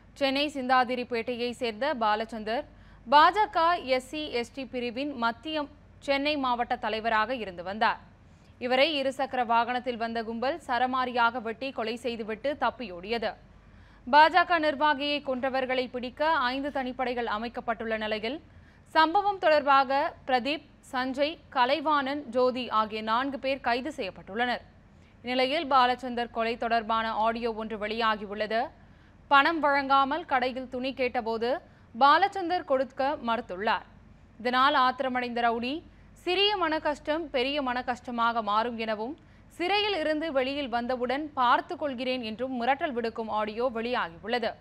சென்னை சிந்தாதிரிப்பேட்டையை சேர்ந்த பாலச்சந்தர் பாஜக SC ST பிரிவின் மத்திய சென்னை மாவட்ட தலைவராக இருந்து வந்தார் இவரை இருசக்கர வாகனத்தில் வந்த கும்பல் சரமாரியாக வெட்டி கொலை செய்துவிட்டு தப்பியோடியது பாஜக நிர்வாகியை கொன்றவர்களை பிடிக்க ஐந்து தனிப்படைகள் அமைக்கப்பட்டுள்ள நிலையில் சம்பவம் தொடர்பாக பிரதீப் சஞ்சய் கலைவாணன் ஜோதி ஆகிய நான்கு பேர் கைது செய்யப்பட்டுள்ளனர் இந்நிலையில் பாலச்சந்தர் கொலை தொடர்பான ஆடியோ ஒன்று வெளியாகியுள்ளது பணம் வழங்காமல் கடையில் துணி கேட்டபோது பாலச்சந்தர் கொடுக்க மறுத்துள்ளார் இதனால் ஆத்திரமடைந்த ரவுடி சிறிய மன கஷ்டம் பெரிய மன கஷ்டமாக மாறும் எனவும் சிறையில் இருந்து வெளியில் வந்தவுடன் பார்த்து கொள்கிறேன் என்றும் மிரட்டல் விடுக்கும் ஆடியோ வெளியாகியுள்ளது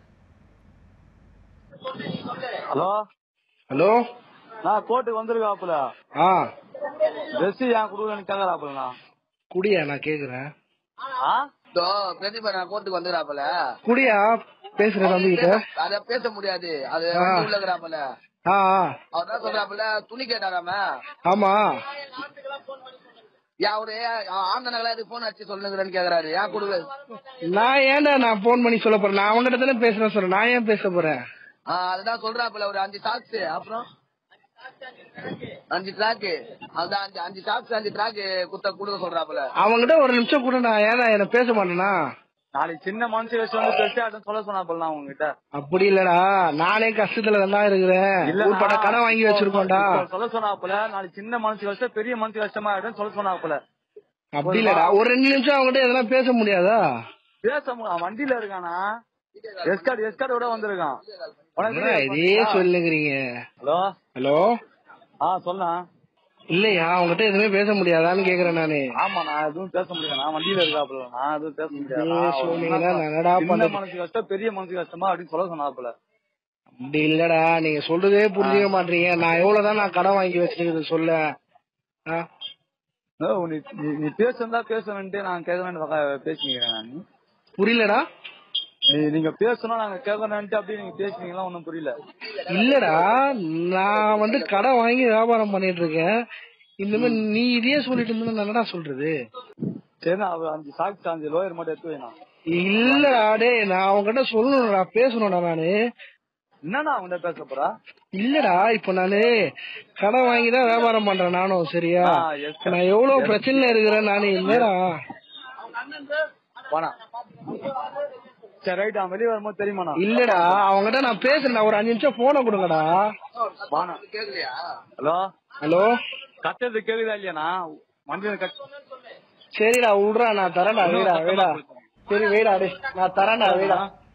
ஹலோ ஹலோ நான் கோர்ட்டுக்கு வந்திருக்காப்புல ஆ ட்ரெஸ் ஏன் கொடுக்கலன்னு கேக்குறாப்புலண்ணா குடியா நான் கேக்குறேன் ஆ இதோ பிரதீபா நான் கோர்ட்டுக்கு வந்துடுறாப்புல குடியா பேசுற தம்பி கிட்ட அத பேச முடியாது அது ஆ. வந்து உள்ளகிறாப்புல ஆ ஆ, அவர் தான் சொல்றாப்புல துணி கேட்டாராம ஆமா ஏன் அவரு ஆந்தனங்களா இது போன் அடிச்சு சொல்லுங்கிறேன்னு கேக்குறாரு ஏன் கொடுக்க நான் ஏன்டா நான் போன் பண்ணி சொல்ல போறேன் நான் அவங்ககிட்ட தானே பேசுறேன் சொல்றேன் நான் ஏன் பேச போறேன் ஆஹ் அதுதான் சொல்றாப்புல ஒரு அஞ்சு டாக்ஸ் அப்புறம் அஞ்சு ட்ராக்கு அதுதான் அஞ்சு அஞ்சு டாக்ஸ் அஞ்சு ட்ராக்கு குத்த கொடுக்க சொல்றாப்புல அவங்ககிட்ட ஒரு நிமிஷம் கூட நான் ஏன்னா என்ன பேச மாட்டேனா நாளைக்கு சின்ன மனுஷன் வச்சு வந்து பெருசாட்டம் சொல்ல சொன்னாப்புல உங்ககிட்ட அப்படி இல்லடா நானே கஷ்டத்துல தான் இருக்கிறேன் ஊர்பட்ட கடன் வாங்கி வச்சிருக்கோம்டா இப்ப சொல்ல சொன்னாப்புல நாளைக்கு சின்ன மனுஷன் கஷ்டம் பெரிய மனுஷன் கஷ்டமா ஆயிடும் சொல்ல சொன்னாப்புல அப்படி இல்லடா ஒரு ரெண்டு நிமிஷம் அவங்ககிட்ட எதனா பேச முடியாதா பேச மு- அவன் வண்டியில இருக்கானா எஸ்கார்டு எஸ்கார்டோட வந்திருக்கான் உனக்கு என்னடா இதே சொல்லுங்கிறீங்க ஹலோ ஹலோ ஆ சொல்லலாம் இல்லையா அவங்ககிட்ட எதுவுமே பேச முடியாதான்னு கேக்குறேன் நானு ஆமா நான் எதுவும் பேச முடியாது நான் வண்டியில இருக்காப்புல நான் எதுவும் பேச முடியாது நீ நான் சொன்னீங்கன்னா நான் என்னடா சின்ன பண்றது? மனசு கஷ்டம் பெரிய மனசு கஷ்டமா அப்படின்னு சொல்ல சொன்னாப்புல அப்படி இல்லடா நீங்க சொல்றதே புரிஞ்சுக்க மாட்டீங்க நான் எவ்வளவுதான் நான் கடன் வாங்கி வச்சிருக்கிறது சொல்ல ஆ? ஓ, நீ நீ- நீ பேசுறதா பேசணுன்ட்டு நான் கேட்கணும்னு பேசிக்கிறேன் நான் புரியலடா நீ நீங்க பேசணும் நாங்க கேட்கணும்ட்டு அப்படியே நீங்க பேசுனீங்களா ஒன்னும் புரியல இல்லடா நான் வந்து கடன் வாங்கி வியாபாரம் பண்ணிட்டு இருக்கேன் இந்த மாதிரி நீ இதையே சொல்லிட்டு இருந்தா நான் என்னடா சொல்றது சரி நான் அவ அஞ்சு சாக்ஸ் அஞ்சு லோயர் மட்டும் எடுத்து வேணாம் இல்லடா டேய் நான் அவங்ககிட்ட சொல்லணும்டா பேசணும்டா நானு என்னண்ணா அவன்கிட்ட பேச போறா இல்லடா இப்ப நானு கடன் வாங்கி தான் வியாபாரம் பண்றேன் நானும் சரியா ஆ, yes, sir. நான் எவ்வளவு பிரச்சனைல இருக்கிறேன் நானு இல்லடா வேணாம் சரி ரைட் அவன் வெளியே வரும்போது தெரியுமாண்ணா இல்லடா அவங்ககிட்ட நான் பேசுறேன் ஒரு அஞ்சு நிமிஷம் போன கொடுங்கடா வேணாம் கேக்கலையா ஹலோ ஹலோ கத்துறது கேக்குதா இல்லையாண்ணா வண்டியில கட் சரிடா விடுறா நான் தரேன்டா வேடா வேடா சரி வேடா டேய் நான் தரேன்டா வேடா